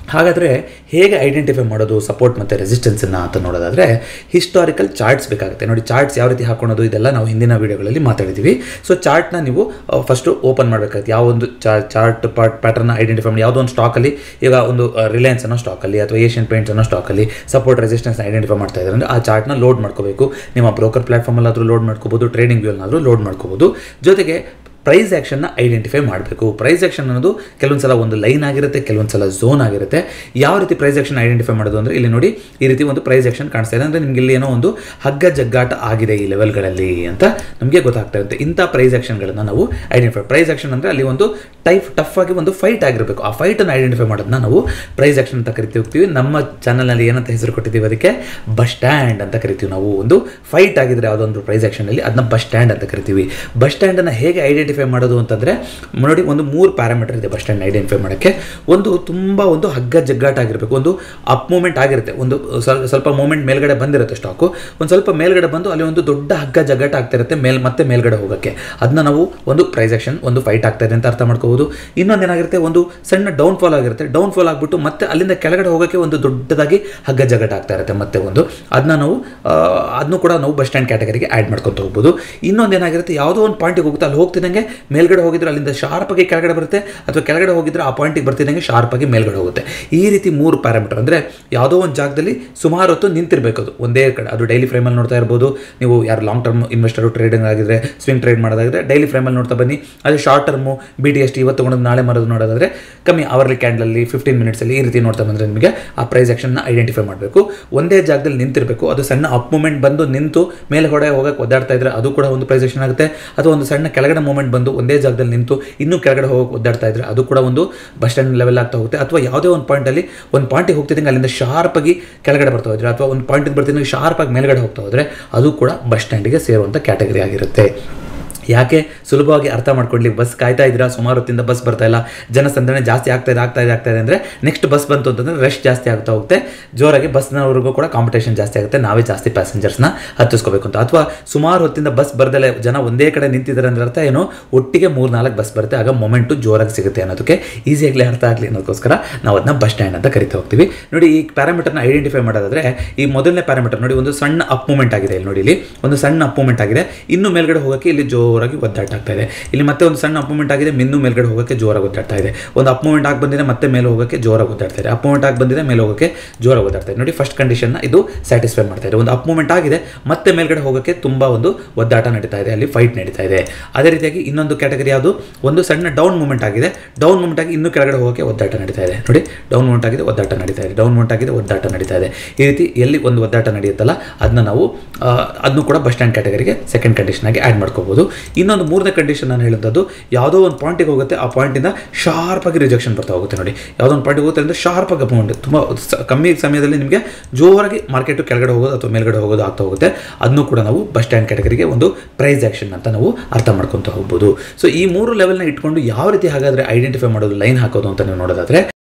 ಹಾಗಾದರೆ ಹೇಗೆ ಐಡೆಂಟಿಫೈ ಮಾಡೋದು ಸಪೋರ್ಟ್ ಮತ್ತು ರೆಸಿಸ್ಟೆನ್ಸನ್ನು ಅಂತ ನೋಡೋದಾದರೆ ಹಿಸ್ಟಾರಿಕಲ್ ಚಾರ್ಟ್ಸ್ ಬೇಕಾಗುತ್ತೆ ನೋಡಿ ಚಾರ್ಟ್ಸ್ ಯಾವ ರೀತಿ ಹಾಕೊಳ್ಳೋದು ಇದೆಲ್ಲ ನಾವು ಹಿಂದಿನ ವೀಡಿಯೋಗಳಲ್ಲಿ ಮಾತಾಡಿದ್ದೀವಿ ಸೊ ಚಾರ್ಟ್ನ ನೀವು ಫಸ್ಟು ಓಪನ್ ಮಾಡಬೇಕಾಗುತ್ತೆ ಯಾವ ಒಂದು ಚಾರ್ಟ್ ಪಾರ್ಟ್ ಪ್ಯಾಟರ್ನ ಐಡೆಂಟಿಫೈ ಮಾಡಿ ಯಾವುದೋ ಒಂದು ಸ್ಟಾಕಲ್ಲಿ ಈಗ ಒಂದು ರಿಲಯನ್ಸ್ ಅನ್ನೋ ಸ್ಟಾಕಲ್ಲಿ ಅಥವಾ ಏಷ್ಯನ್ ಪೇಂಟ್ಸ್ ಅನ್ನೋ ಸ್ಟಾಕಲ್ಲಿ ಸಪೋರ್ಟ್ ರೆಸಿಸ್ಟೆನ್ಸ್ನ ಐಡೆಂಟಿಫೈ ಮಾಡ್ತಾ ಇದ್ದಾರೆ ಅಂದರೆ ಆ ಚಾರ್ಟ್ನ ಲೋಡ್ ಮಾಡ್ಕೋಬೇಕು ನಿಮ್ಮ ಬ್ರೋಕರ್ ಪ್ಲಾಟ್ಫಾರ್ಮಲ್ಲಾದರೂ ಲೋಡ್ ಮಾಡ್ಕೋಬೋದು ಟ್ರೇಡಿಂಗ್ ವ್ಯೂಲ್ನಾದರೂ ಲೋಡ್ ಮಾಡ್ಕೋಬೋದು ಜೊತೆಗೆ ಪ್ರೈಸ್ ಆ್ಯಕ್ಷನ್ನ ಐಡೆಂಟಿಫೈ ಮಾಡಬೇಕು ಪ್ರೈಸ್ ಆ್ಯಕ್ಷನ್ ಅನ್ನೋದು ಕೆಲವೊಂದು ಸಲ ಒಂದು ಲೈನ್ ಆಗಿರುತ್ತೆ ಕೆಲವೊಂದು ಸಲ ಝೋನ್ ಆಗಿರುತ್ತೆ ಯಾವ ರೀತಿ ಪ್ರೈಸ್ ಆ್ಯಕ್ಷನ್ ಐಡೆಂಟಿಫೈ ಮಾಡೋದು ಅಂದರೆ ಇಲ್ಲಿ ನೋಡಿ ಈ ರೀತಿ ಒಂದು ಪ್ರೈಸ್ ಆ್ಯಕ್ಷನ್ ಕಾಣಿಸ್ತಾ ಇದೆ ಅಂದರೆ ನಿಮಗೆ ಇಲ್ಲಿ ಏನೋ ಒಂದು ಹಗ್ಗ ಜಗ್ಗಾಟ ಆಗಿದೆ ಈ ಲೆವೆಲ್ಗಳಲ್ಲಿ ಅಂತ ನಮಗೆ ಗೊತ್ತಾಗ್ತಾ ಇರುತ್ತೆ ಇಂಥ ಪ್ರೈಸ್ ಆ್ಯಕ್ಷನ್ಗಳನ್ನು ನಾವು ಐಡೆಂಟಿಫೈ ಪ್ರೈಸ್ ಆ್ಯಕ್ಷನ್ ಅಂದರೆ ಅಲ್ಲಿ ಒಂದು ಟೈಪ್ ಟಫ್ ಆಗಿ ಒಂದು ಫೈಟ್ ಆಗಿರಬೇಕು ಆ ಫೈಟನ್ನು ಐಡೆಂಟಿಫೈ ಮಾಡೋದನ್ನ ನಾವು ಪ್ರೈಸ್ ಆ್ಯಕ್ಷನ್ ಅಂತ ಕರಿತೀವಿ ಹೋಗ್ತೀವಿ ನಮ್ಮ ಚಾನಲ್ನಲ್ಲಿ ಏನಂತ ಹೆಸರು ಕೊಟ್ಟಿದ್ದೀವಿ ಅದಕ್ಕೆ ಬಸ್ ಸ್ಟ್ಯಾಂಡ್ ಅಂತ ಕರಿತೀವಿ ನಾವು ಒಂದು ಫೈಟ್ ಆಗಿದ್ರೆ ಯಾವುದೋ ಒಂದು ಪ್ರೈಸ್ ಆ್ಯಕ್ಷನಲ್ಲಿ ಅದನ್ನ ಬಸ್ ಸ್ಟ್ಯಾಂಡ್ ಅಂತ ಕರಿತೀವಿ ಬಸ್ ಸ್ಟ್ಯಾಂಡನ್ನು ಹೇಗೆ ಐಡೆಂಟಿಫೈ ಮಾಡೋದು ಅಂತಂದರೆ ನೋಡಿ ಒಂದು ಮೂರು ಪ್ಯಾರಾಮೀಟರ್ ಇದೆ ಬಸ್ ಸ್ಟ್ಯಾಂಡ್ ಐಡೆಂಟಿಫೈ ಮಾಡೋಕ್ಕೆ ಒಂದು ತುಂಬ ಒಂದು ಹಗ್ಗ ಜಗ್ಗಾಟ ಆಗಿರಬೇಕು ಒಂದು ಅಪ್ ಮೂಮೆಂಟ್ ಆಗಿರುತ್ತೆ ಒಂದು ಸ್ವಲ್ಪ ಸ್ವಲ್ಪ ಮೂಮೆಂಟ್ ಮೇಲ್ಗಡೆ ಬಂದಿರುತ್ತೆ ಸ್ಟಾಕು ಒಂದು ಸ್ವಲ್ಪ ಮೇಲ್ಗಡೆ ಬಂದು ಅಲ್ಲಿ ಒಂದು ದೊಡ್ಡ ಹಗ್ಗ ಜಗ್ಗಾಟ ಆಗ್ತಿರುತ್ತೆ ಮೇಲ್ ಮತ್ತೆ ಮೇಲ್ಗಡೆ ಹೋಗೋಕ್ಕೆ ಅದನ್ನ ನಾವು ಒಂದು ಪ್ರೈಸ್ ಆಕ್ಷನ್ ಒಂದು ಫೈಟ್ ಆಗ್ತಾ ಇದೆ ಅಂತ ಅರ್ಥ ಮಾಡ್ಕೋಬೋದು ಇನ್ನೊಂದು ಏನಾಗಿರುತ್ತೆ ಒಂದು ಸಣ್ಣ ಡೌನ್ ಫಾಲ್ ಆಗಿರುತ್ತೆ ಡೌನ್ ಫಾಲ್ ಆಗಿಬಿಟ್ಟು ಮತ್ತೆ ಅಲ್ಲಿಂದ ಕೆಳಗಡೆ ಹೋಗೋಕ್ಕೆ ಒಂದು ದೊಡ್ಡದಾಗಿ ಹಗ್ಗ ಜಗ್ಗಾಟ ಆಗ್ತಾ ಇರುತ್ತೆ ಮತ್ತೆ ಒಂದು ಅದನ್ನ ನಾವು ಅದನ್ನು ಕೂಡ ನಾವು ಬಸ್ ಸ್ಟ್ಯಾಂಡ್ ಕ್ಯಾಟಗರಿಗೆ ಆ್ಯಡ್ ಮಾಡ್ಕೊತ ಹೋಗ್ಬೋದು ಇನ್ನೊಂದು ಏನಾಗಿರುತ್ತೆ ಯಾವುದೋ ಒಂದು ಪಾಯಿಂಟಿಗೆ ಹೋಗುತ್ತೆ ಅಲ್ಲಿ ಹೋಗ್ತಿದ್ದಂಗೆ ಮೇಲ್ಗಡೆ ಹೋಗಿದ್ರೆ ಅಲ್ಲಿಂದ ಶಾರ್ಪಾಗಿ ಕೆಳಗಡೆ ಬರುತ್ತೆ ಅಥವಾ ಕೆಳಗಡೆ ಹೋಗಿದ್ರೆ ಆ ಪಾಯಿಂಟಿಗೆ ಬರ್ತಿದ್ದಂಗೆ ಶಾರ್ಪಾಗಿ ಮೇಲ್ಗಡೆ ಹೋಗುತ್ತೆ ಈ ರೀತಿ ಮೂರು ಪ್ಯಾರಾಮೀಟರ್ ಅಂದರೆ ಯಾವುದೋ ಒಂದು ಜಾಗದಲ್ಲಿ ಸುಮಾರು ಹೊತ್ತು ನಿಂತಿರಬೇಕು ಅದು ಒಂದೇ ಕಡೆ ಅದು ಡೈಲಿ ಫ್ರೇಮಲ್ಲಿ ನೋಡ್ತಾ ಇರ್ಬೋದು ನೀವು ಯಾರು ಲಾಂಗ್ ಟರ್ಮ್ ಇನ್ವೆಸ್ಟರು ಟ್ರೇಡಿಂಗ್ ಆಗಿದ್ರೆ ಸ್ವಿಂಗ್ ಟ್ರೇಡ್ ಮಾಡೋದಾಗಿದ್ರೆ ಡೈಲಿ ಫ್ರೇಮಲ್ಲಿ ನೋಡ್ತಾ ಬನ್ನಿ ಅದೇ short term B T S T ಇವತ್ತು ತಗೊಂಡು ನಾಳೆ ಮರೋದು ನೋಡೋದಾದ್ರೆ ಕಮ್ಮಿ ಅವರ್ಲಿ ಕ್ಯಾಂಡಲಲ್ಲಿ ಫಿಫ್ಟೀನ್ ಮಿನಿಟ್ಸಲ್ಲಿ ಈ ರೀತಿ ನೋಡ್ತಾ ಬಂದರೆ ನಿಮಗೆ ಆ ಪ್ರೈಸ್ ಆಕ್ಷನ್ನ ಐಡೆಂಟಿಫೈ ಮಾಡಬೇಕು ಒಂದೇ ಜಾಗದಲ್ಲಿ ನಿಂತಿರಬೇಕು ಅದು ಸಣ್ಣ ಅಪ್ ಮೂಮೆಂಟ್ ಬಂದು ನಿಂತು ಮೇಲೆ ಹೊಡೆ ಹೋಗಕ್ಕೆ ಒದ್ದಾಡ್ತಾ ಇದ್ರೆ ಅದು ಕೂಡ ಒಂದು ಪ್ರೈಸ್ ಆಕ್ಷನ್ ಆಗುತ್ತೆ ಅಥವಾ ಒಂದು ಸಣ್ಣ ಕೆಳಗಡೆ ಮೂಮೆಂಟ್ ಬಂದು ಒಂದೇ ಜಾಗದಲ್ಲಿ ನಿಂತು ಇನ್ನೂ ಕೆಳಗಡೆ ಹೋಗಕ್ಕೆ ಒದ್ದಾಡ್ತಾ ಇದ್ರೆ ಅದು ಕೂಡ ಒಂದು ಬಸ್ ಸ್ಟ್ಯಾಂಡ್ ಲೆವೆಲ್ ಆಗ್ತಾ ಹೋಗುತ್ತೆ ಅಥವಾ ಯಾವುದೇ ಒಂದು ಪಾಯಿಂಟಲ್ಲಿ ಒಂದು ಪಾಯಿಂಟಿಗೆ ಹೋಗ್ತಿದ್ದಂಗೆ ಅಲ್ಲಿಂದ ಶಾರ್ಪಾಗಿ ಕೆಳಗಡೆ ಬರ್ತಾ ಹೋದ್ರೆ ಅಥವಾ ಒಂದು ಪಾಯಿಂಟಿಗೆ ಬರ್ತಿದ್ದಂಗೆ ಶಾರ್ಪಾಗಿ ಮೇಲ್ಗಡೆ ಹೋಗ್ತಾ ಹೋದರೆ ಅದು ಕೂಡ ಬಸ್ ಸ್ಟ್ಯಾಂಡಿಗೆ ಸೇರುವಂಥ ಕ್ಯಾಟಗರಿ ಆಗಿರುತ್ತೆ ಯಾಕೆ ಸುಲಭವಾಗಿ ಅರ್ಥ ಮಾಡ್ಕೊಳ್ಳಿ ಬಸ್ ಕಾಯ್ತಾ ಇದ್ದೀರಾ ಸುಮಾರು ಹೊತ್ತಿಂದ ಬಸ್ ಬರ್ತಾ ಇಲ್ಲ ಜನಸಂದಣಿ ಜಾಸ್ತಿ ಆಗ್ತಾ ಇದೆ ಆಗ್ತಾ ಇದೆ ಆಗ್ತಾ ಇದೆ ಅಂದರೆ ನೆಕ್ಸ್ಟ್ ಬಸ್ ಬಂತು ಅಂತಂದರೆ ರಶ್ ಜಾಸ್ತಿ ಆಗ್ತಾ ಹೋಗುತ್ತೆ ಜೋರಾಗಿ ಬಸ್ನವ್ರಿಗೂ ಕೂಡ ಕಾಂಪಿಟೇಷನ್ ಜಾಸ್ತಿ ಆಗುತ್ತೆ ನಾವೇ ಜಾಸ್ತಿ ಪ್ಯಾಸೆಂಜರ್ಸ್ನ ಹತ್ತಿಸ್ಕೋಬೇಕು ಅಂತ ಅಥವಾ ಸುಮಾರು ಹೊತ್ತಿಂದ ಬಸ್ ಬರ್ದಲೆ ಜನ ಒಂದೇ ಕಡೆ ನಿಂತಿದ್ದಾರೆ ಅಂದ್ರೆ ಅರ್ಥ ಏನು ಒಟ್ಟಿಗೆ ಮೂರು ನಾಲ್ಕು ಬಸ್ ಬರುತ್ತೆ ಆಗ ಮೊಮೆಂಟು ಜೋರಾಗಿ ಸಿಗುತ್ತೆ ಅನ್ನೋದಕ್ಕೆ ಈಸಿಯಾಗಲಿ ಅರ್ಥ ಆಗಲಿ ಅನ್ನೋದಕ್ಕೋಸ್ಕರ ನಾವು ಅದನ್ನ ಬಸ್ ಸ್ಟ್ಯಾಂಡ್ ಅಂತ ಕರಿತಾ ಹೋಗ್ತೀವಿ ನೋಡಿ ಈ ಪ್ಯಾರಾಮೀಟರ್ನ ಐಡೆಂಟಿಫೈ ಮಾಡೋದಾದ್ರೆ ಈ ಮೊದಲನೇ ಪ್ಯಾರಾಮೀಟರ್ ನೋಡಿ ಒಂದು ಸಣ್ಣ ಅಪ್ ಮೂಮೆಂಟ್ ಆಗಿದೆ ಇಲ್ಲಿ ನೋಡಿ ಇಲ್ಲಿ ಒಂದು ಸಣ್ಣ ಅಪ್ ಮೂಮೆಂಟ್ ಆಗಿದೆ ಇನ್ನು ಮೇಲ್ಗಡೆ ಹೋಗೋಕ್ಕೆ ಇಲ್ಲಿ ಜೋರಾಗಿ ಒದ್ದಾಟ ಆಗ್ತಾ ಇದೆ ಇಲ್ಲಿ ಮತ್ತೆ ಒಂದು ಸಣ್ಣ ಅಪ್ ಮೂಮೆಂಟ್ ಆಗಿದೆ ಇನ್ನೂ ಮೇಲ್ಗಡೆ ಹೋಗೋಕ್ಕೆ ಜೋರಾಗಿ ಒದ್ದಾಡ್ತಾ ಇದೆ ಒಂದು ಅಪ್ ಮೂಮೆಂಟ್ ಆಗಿ ಬಂದಿದೆ ಮತ್ತೆ ಮೇಲೆ ಹೋಗೋಕ್ಕೆ ಜೋರಾಗಿ ಒದ್ದಾಡ್ತಾ ಇದೆ ಅಪ್ ಮೂಮೆಂಟ್ ಆಗಿ ಬಂದಿದೆ ಮೇಲೆ ಹೋಗೋಕ್ಕೆ ಜೋರಾಗಿ ಒದ್ದಾಡ್ತಾ ಇದೆ ನೋಡಿ ಫಸ್ಟ್ ಕಂಡೀಷನ್ನ ಇದು ಸ್ಯಾಟಿಸ್ಫೈ ಮಾಡ್ತಾ ಇದೆ ಒಂದು ಅಪ್ ಮೂಮೆಂಟ್ ಆಗಿದೆ ಮತ್ತೆ ಮೇಲ್ಗಡೆ ಹೋಗೋಕ್ಕೆ ತುಂಬ ಒಂದು ಒದ್ದಾಟ ನಡೀತಾ ಇದೆ ಅಲ್ಲಿ ಫೈಟ್ ನಡೀತಾ ಇದೆ ಅದೇ ರೀತಿಯಾಗಿ ಇನ್ನೊಂದು ಕ್ಯಾಟಗರಿ ಯಾವುದು ಒಂದು ಸಣ್ಣ ಡೌನ್ ಮೂಮೆಂಟ್ ಆಗಿದೆ ಡೌನ್ ಮೂಮೆಂಟ್ ಆಗಿ ಇನ್ನೂ ಕೆಳಗಡೆ ಹೋಗೋಕ್ಕೆ ಒದ್ದಾಟ ನಡೀತಾ ಇದೆ ನೋಡಿ ಡೌನ್ ಮೂಮೆಂಟ್ ಆಗಿದೆ ಒದ್ದಾಟ ನಡೀತಾ ಇದೆ ಡೌನ್ ಮೂಮೆಂಟ್ ಆಗಿದೆ ಒದ್ದಾಟ ನಡೀತಾ ಇದೆ ಈ ರೀತಿ ಎಲ್ಲಿ ಒಂದು ಒದ್ದಾಟ ನಡೆಯುತ್ತಲ್ಲ ಅದನ್ನ ನಾವು ಅದನ್ನು ಕೂಡ ಬಸ್ ಸ್ಟ್ಯಾಂಡ್ ಕ್ಯಾಟಗರಿಗೆ ಸೆಕೆಂಡ್ ಕಂಡೀಷನ್ ಆಗಿ ಆ್ಯಡ್ ಮಾಡ್ಕೋಬಹುದು ಇನ್ನೊಂದು ಮೂರನೇ ಕಂಡೀಷನ್ ನಾನು ಹೇಳಿದ್ದು ಯಾವುದೋ ಒಂದು ಪಾಯಿಂಟಿಗೆ ಹೋಗುತ್ತೆ ಆ ಪಾಯಿಂಟಿಂದ ಶಾರ್ಪ್ ಆಗಿ ರಿಜೆಕ್ಷನ್ ಬರ್ತಾ ಹೋಗುತ್ತೆ ನೋಡಿ ಯಾವುದೋ ಒಂದು ಪಾಯಿಂಟಿಗೆ ಹೋಗುತ್ತೆ ಅಂದರೆ ಶಾರ್ಪ್ ಆಗಿ ಅಮೌಂಟ್ ತುಂಬ ಸ- ಕಮ್ಮಿ ಸಮಯದಲ್ಲಿ ನಿಮಗೆ ಜೋರಾಗಿ ಮಾರ್ಕೆಟು ಕೆಳಗಡೆ ಹೋಗೋದು ಅಥವಾ ಮೇಲ್ಗಡೆ ಹೋಗೋದು ಆಗ್ತಾ ಹೋಗುತ್ತೆ ಅದನ್ನು ಕೂಡ ನಾವು ಬಸ್ ಸ್ಟ್ಯಾಂಡ್ ಕ್ಯಾಟಗರಿಗೆ ಒಂದು ಪ್ರೈಸ್ ಆಕ್ಷನ್ ಅಂತ ನಾವು ಅರ್ಥ ಮಾಡ್ಕೊತ ಹೋಗ್ಬೋದು ಸೊ ಈ ಮೂರು ಲೆವೆಲ್ನ ಇಟ್ಕೊಂಡು ಯಾವ ರೀತಿ ಹಾಗಾದರೆ ಐಡೆಂಟಿಫೈ ಮಾಡೋದು ಲೈನ್ ಹಾಕೋದು ಅಂತ ನೀವು ನೋಡೋದಾದ್ರೆ